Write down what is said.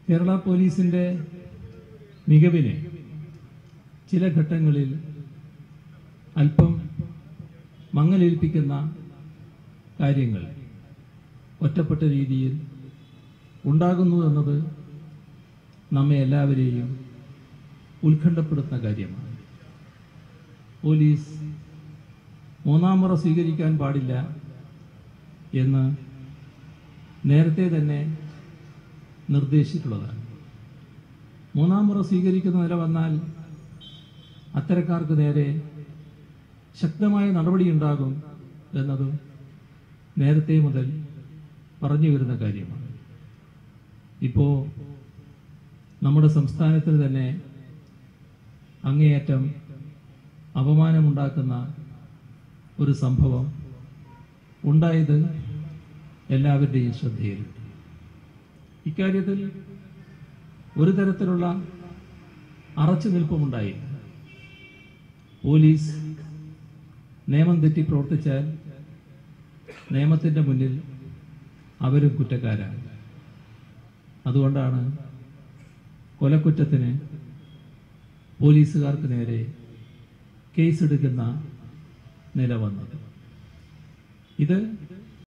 കേരള പോലീസിന്റെ മികവിനെ ചില ഘട്ടങ്ങളിൽ അല്പം മങ്ങലേൽപ്പിക്കുന്ന കാര്യങ്ങൾ ഒറ്റപ്പെട്ട രീതിയിൽ ഉണ്ടാകുന്നു എന്നത് നമ്മെ എല്ലാവരെയും ഉത്കണ്ഠപ്പെടുത്തുന്ന കാര്യമാണ് പോലീസ് മൂന്നാം മുറ സ്വീകരിക്കാൻ പാടില്ല എന്ന് നേരത്തെ തന്നെ നിർദ്ദേശിച്ചിട്ടുള്ളതാണ് മൂന്നാം മുറ സ്വീകരിക്കുന്ന നില വന്നാൽ അത്തരക്കാർക്ക് നേരെ ശക്തമായ നടപടിയുണ്ടാകും എന്നതും നേരത്തെ മുതൽ പറഞ്ഞു വരുന്ന കാര്യമാണ് ഇപ്പോ നമ്മുടെ സംസ്ഥാനത്തിന് തന്നെ അങ്ങേയറ്റം അപമാനമുണ്ടാക്കുന്ന ഒരു സംഭവം ഉണ്ടായത് എല്ലാവരുടെയും ശ്രദ്ധയിൽ ഇക്കാര്യത്തിൽ ഒരു തരത്തിലുള്ള അറച്ചു നിൽപ്പുമുണ്ടായി പോലീസ് നിയമം തെറ്റി പ്രവർത്തിച്ചാൽ നിയമത്തിന്റെ മുന്നിൽ അവരും കുറ്റക്കാരാണ് അതുകൊണ്ടാണ് കൊലക്കുറ്റത്തിന് പോലീസുകാർക്ക് നേരെ കേസെടുക്കുന്ന നില വന്നത് ഇത്